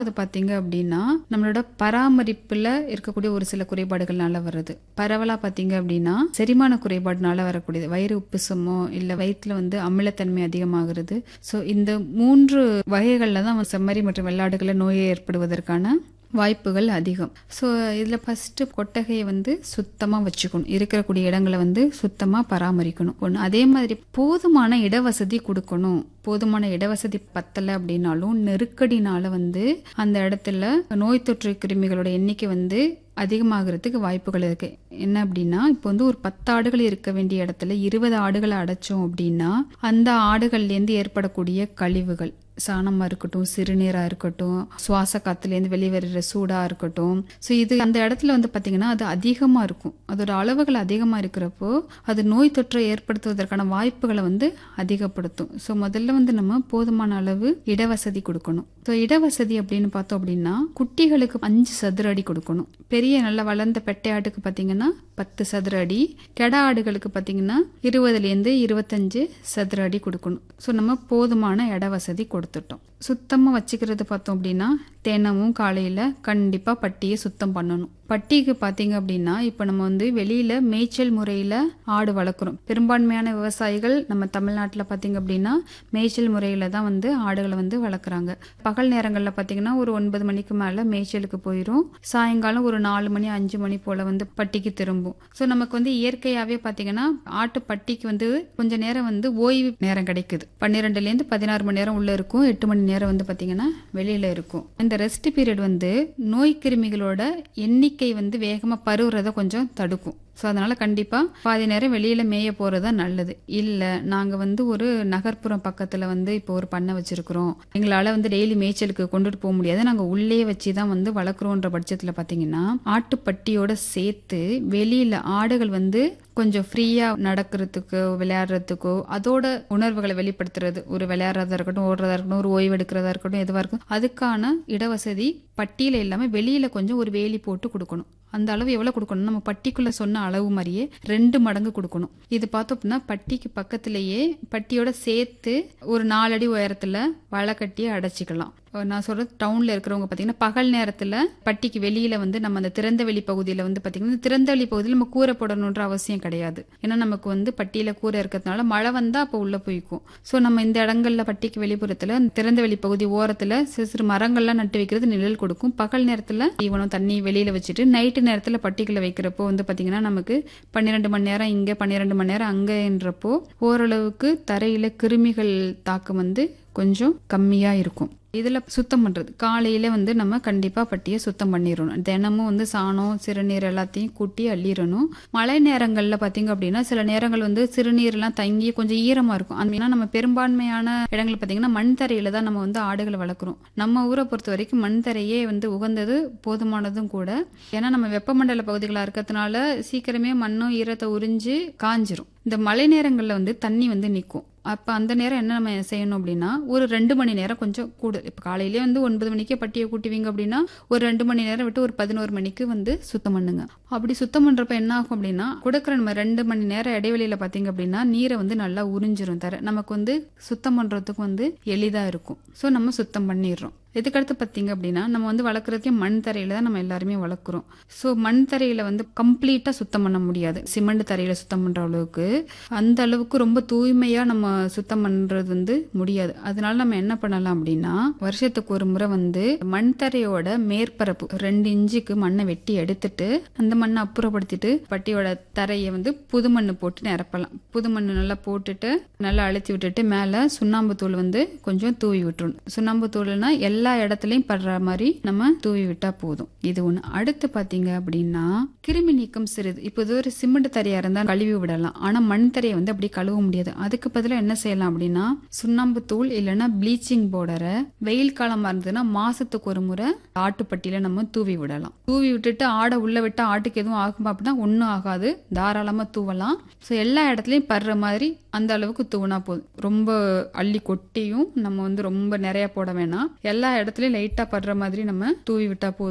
அது பார்த்தீங்க அப்படின்னா நம்மளோட பராமரிப்புல இருக்கக்கூடிய ஒரு சில குறைபாடுகள்னால வருது பரவலா பார்த்தீங்க அப்படின்னா செரிமான குறைபாடுனால வரக்கூடியது வயிறு உப்புசமோ இல்ல வயிற்றுல வந்து அமிலத்தன்மை அதிகமாகிறது ஸோ இந்த மூன்று வகைகளில் தான் செம்மறி மற்றும் வெள்ளாடுகளை நோயை ஏற்படுவதற்கான வாய்ப்புகள் அதிகம் ஸோ இதில் ஃபஸ்ட்டு கொட்டகையை வந்து சுத்தமாக வச்சுக்கணும் இருக்கக்கூடிய இடங்களை வந்து சுத்தமாக பராமரிக்கணும் ஒன்று அதே மாதிரி போதுமான இடவசதி கொடுக்கணும் போதுமான இடவசதி பத்தலை அப்படின்னாலும் நெருக்கடினால வந்து அந்த இடத்துல நோய் தொற்று கிருமிகளோட எண்ணிக்கை வந்து அதிகமாகிறதுக்கு வாய்ப்புகள் இருக்கு என்ன அப்படின்னா இப்போ வந்து ஒரு பத்து ஆடுகள் இருக்க வேண்டிய இடத்துல இருபது ஆடுகளை அடைச்சோம் அப்படின்னா அந்த ஆடுகள்லேருந்து ஏற்படக்கூடிய கழிவுகள் சாணமா இருக்கட்டும் சிறுநீரா இருக்கட்டும் சுவாச காத்துலேருந்து வெளிவருகிற சூடா இருக்கட்டும் ஸோ இது அந்த இடத்துல வந்து பார்த்தீங்கன்னா அது அதிகமாக இருக்கும் அதோட அளவுகள் அதிகமாக இருக்கிறப்போ அது நோய் தொற்றை ஏற்படுத்துவதற்கான வாய்ப்புகளை வந்து அதிகப்படுத்தும் ஸோ முதல்ல வந்து நம்ம போதுமான அளவு இடவசதி கொடுக்கணும் ஸோ இடவசதி அப்படின்னு பார்த்தோம் அப்படின்னா குட்டிகளுக்கு அஞ்சு சதுர அடி கொடுக்கணும் பெரிய நல்ல வளர்ந்த பெட்டை ஆட்டுக்கு பார்த்தீங்கன்னா பத்து சதுர அடி கெடா ஆடுகளுக்கு பார்த்தீங்கன்னா இருபதுலேருந்து இருபத்தஞ்சு சதுர அடி கொடுக்கணும் ஸோ நம்ம போதுமான இட வசதி கொடுத்துட்டோம் சுத்தமாக வச்சுக்கிறது பார்த்தோம் அப்படின்னா தினமும் காலையில் கண்டிப்பாக பட்டியை சுத்தம் பண்ணணும் பட்டிக்கு பார்த்தீங்க அப்படின்னா இப்போ நம்ம வந்து வெளியில் மேய்ச்சல் முறையில் ஆடு வளர்க்குறோம் பெரும்பான்மையான விவசாயிகள் நம்ம தமிழ்நாட்டில் பார்த்தீங்க அப்படின்னா மேய்ச்சல் முறையில் தான் வந்து ஆடுகளை வந்து வளர்க்குறாங்க பகல் நேரங்களில் பார்த்தீங்கன்னா ஒரு ஒன்பது மணிக்கு மேலே மேய்ச்சலுக்கு போயிடும் சாயங்காலம் ஒரு நாலு மணி அஞ்சு மணி போல் வந்து பட்டிக்கு திரும்பும் ஸோ நமக்கு வந்து இயற்கையாகவே பார்த்தீங்கன்னா ஆட்டு பட்டிக்கு வந்து கொஞ்ச நேரம் வந்து ஓய்வு நேரம் கிடைக்குது பன்னிரெண்டுலேருந்து பதினாறு மணி நேரம் உள்ள இருக்கும் எட்டு மணி நேரம் வந்து பார்த்தீங்கன்னா வெளியில் இருக்கும் இந்த ரெஸ்ட் பீரியட் வந்து நோய் கிருமிகளோட எண்ணிக்கை வந்து வேகமாக பருவுறதை கொஞ்சம் தடுக்கும் ஸோ அதனால கண்டிப்பாக பாதி நேரம் வெளியில் மேய போகிறது தான் நல்லது இல்லை நாங்கள் வந்து ஒரு நகர்ப்புறம் பக்கத்தில் வந்து இப்போ ஒரு பண்ணை வச்சிருக்கிறோம் எங்களால் வந்து டெய்லி மேய்ச்சலுக்கு கொண்டுட்டு போக முடியாது நாங்கள் உள்ளே வச்சு தான் வந்து வளர்க்குறோன்ற பட்சத்தில் பார்த்தீங்கன்னா ஆட்டுப்பட்டியோட சேர்த்து வெளியில் ஆடுகள் வந்து கொஞ்சம் ஃப்ரீயாக நடக்கிறதுக்கோ விளையாடுறதுக்கோ அதோட உணர்வுகளை வெளிப்படுத்துறது ஒரு விளையாடுறதா இருக்கட்டும் ஓடுறதா இருக்கட்டும் ஒரு ஓய்வு எடுக்கிறதா இருக்கட்டும் எதுவாக இருக்கும் அதுக்கான இடவசதி பட்டியில் இல்லாமல் வெளியில் கொஞ்சம் ஒரு வேலி போட்டு கொடுக்கணும் அந்த அளவு எவ்வளோ கொடுக்கணும் நம்ம பட்டிக்குள்ளே சொன்ன அளவு மாதிரியே ரெண்டு மடங்கு கொடுக்கணும் இது பார்த்தோம் அப்படின்னா பட்டிக்கு பக்கத்திலேயே பட்டியோட சேர்த்து ஒரு நாலடி உயரத்தில் வலை கட்டி அடைச்சிக்கலாம் நான் சொல்றது டவுன்ல இருக்கிறவங்க பார்த்தீங்கன்னா பகல் நேரத்தில் பட்டிக்கு வெளியில வந்து நம்ம அந்த திறந்த வெளி பகுதியில் வந்து பார்த்தீங்கன்னா திறந்த வெளி பகுதியில் நம்ம கூரை போடணுன்ற அவசியம் கிடையாது ஏன்னா நமக்கு வந்து பட்டியில கூரை இருக்கிறதுனால மழை வந்தா அப்போ உள்ள போய்க்கும் ஸோ நம்ம இந்த இடங்கள்ல பட்டிக்கு வெளிப்புறத்துல திறந்த வெளி பகுதி ஓரத்துல சிறு சிறு மரங்கள்லாம் நட்டு வைக்கிறது நிழல் கொடுக்கும் பகல் நேரத்தில் தீவனம் தண்ணி வெளியில வச்சுட்டு நைட்டு நேரத்தில் பட்டிகளை வைக்கிறப்போ வந்து பார்த்தீங்கன்னா நமக்கு பன்னிரெண்டு மணி நேரம் இங்கே பன்னிரெண்டு மணி நேரம் அங்கேன்றப்போ ஓரளவுக்கு தரையில கிருமிகள் தாக்கம் வந்து கொஞ்சம் கம்மியா இருக்கும் இதில் சுத்தம் பண்ணுறது காலையில் வந்து நம்ம கண்டிப்பாக பட்டியை சுத்தம் பண்ணிடணும் தினமும் வந்து சாணம் சிறுநீர் எல்லாத்தையும் கூட்டி அள்ளிடணும் மழை நேரங்களில் பார்த்தீங்க அப்படின்னா சில நேரங்கள் வந்து சிறுநீர்லாம் தங்கி கொஞ்சம் ஈரமாக இருக்கும் அந்த நம்ம பெரும்பான்மையான இடங்கள் பார்த்தீங்கன்னா மண் தரையில் தான் நம்ம வந்து ஆடுகளை வளர்க்குறோம் நம்ம ஊரை பொறுத்த வரைக்கும் மண் தரையே வந்து உகந்தது போதுமானதும் கூட ஏன்னா நம்ம வெப்பமண்டல பகுதிகளாக இருக்கிறதுனால சீக்கிரமே மண்ணும் ஈரத்தை உறிஞ்சு காஞ்சிரும் இந்த மழை நேரங்களில் வந்து தண்ணி வந்து நிற்கும் அப்போ அந்த நேரம் என்ன நம்ம செய்யணும் அப்படின்னா ஒரு ரெண்டு மணி நேரம் கொஞ்சம் கூடு இப்போ காலையிலேயே வந்து ஒன்பது மணிக்கே பட்டியை கூட்டுவீங்க அப்படின்னா ஒரு ரெண்டு மணி நேரம் விட்டு ஒரு பதினோரு மணிக்கு வந்து சுத்தம் பண்ணுங்க அப்படி சுத்தம் பண்ணுறப்ப என்ன ஆகும் அப்படின்னா கொடுக்குற நம்ம ரெண்டு மணி நேரம் இடைவெளியில் பார்த்தீங்க அப்படின்னா நீரை வந்து நல்லா உறிஞ்சிரும் தர நமக்கு வந்து சுத்தம் பண்ணுறதுக்கு வந்து எளிதாக இருக்கும் ஸோ நம்ம சுத்தம் பண்ணிடுறோம் இதுக்கடுத்து பார்த்தீங்க அப்படின்னா நம்ம வந்து வளர்க்குறதுக்கே மண் தரையில தான் நம்ம எல்லாருமே வளர்க்குறோம் ஸோ மண் தரையில வந்து கம்ப்ளீட்டாக சுத்தம் பண்ண முடியாது சிமெண்ட் தரையில சுத்தம் பண்ணுற அளவுக்கு அந்த அளவுக்கு ரொம்ப தூய்மையாக நம்ம சுத்தம் பண்ணுறது வந்து முடியாது அதனால நம்ம என்ன பண்ணலாம் அப்படின்னா வருஷத்துக்கு ஒரு முறை வந்து மண் தரையோட மேற்பரப்பு ரெண்டு இன்ச்சுக்கு மண்ணை வெட்டி எடுத்துட்டு அந்த மண்ணை அப்புறப்படுத்திட்டு பட்டியோட தரையை வந்து புது மண் போட்டு நிரப்பலாம் புது மண் நல்லா போட்டுட்டு நல்லா அழுத்தி விட்டுட்டு மேலே சுண்ணாம்பு தூள் வந்து கொஞ்சம் தூவி விட்டுறணும் சுண்ணாம்பு தூள்னா எல்லா எல்லா இடத்துலையும் படுற மாதிரி நம்ம தூவி விட்டா போதும் இது ஒன்று அடுத்து பார்த்தீங்க அப்படின்னா கிருமி நீக்கம் சிறிது இப்போ இது ஒரு சிமெண்ட் தரையா இருந்தால் கழுவி விடலாம் ஆனால் மண் தரையை வந்து அப்படி கழுவ முடியாது அதுக்கு பதிலாக என்ன செய்யலாம் அப்படின்னா சுண்ணாம்பு தூள் இல்லைன்னா ப்ளீச்சிங் பவுடரை வெயில் காலமாக இருந்ததுன்னா மாசத்துக்கு ஒரு முறை ஆட்டுப்பட்டியில நம்ம தூவி விடலாம் தூவி விட்டுட்டு ஆடை உள்ள விட்டா ஆட்டுக்கு எதுவும் ஆகுமா அப்படின்னா ஒன்றும் ஆகாது தாராளமாக தூவலாம் ஸோ எல்லா இடத்துலையும் படுற மாதிரி அந்த அளவுக்கு தூவினா போதும் ரொம்ப அள்ளி கொட்டியும் நம்ம வந்து ரொம்ப நிறைய போட வேணாம் எல்லா இடத்துலையும் லைட்டாக படுற மாதிரி நம்ம தூவி விட்டா போதும்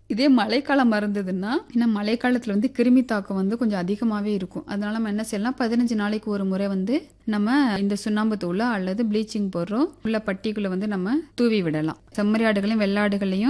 இதே மழைக்காலம் இருந்ததுன்னா இன்னும் மழைக்காலத்தில் வந்து கிருமி தாக்கம் வந்து கொஞ்சம் அதிகமாகவே இருக்கும் அதனால நம்ம என்ன செய்யலாம் பதினஞ்சு நாளைக்கு ஒரு முறை வந்து நம்ம இந்த சுண்ணாம்பு தூளோ அல்லது ப்ளீச்சிங் பவுடரோ உள்ள பட்டிக்குள்ள வந்து நம்ம தூவி விடலாம் செம்மறி ஆடுகளையும் வெள்ளாடுகளையும்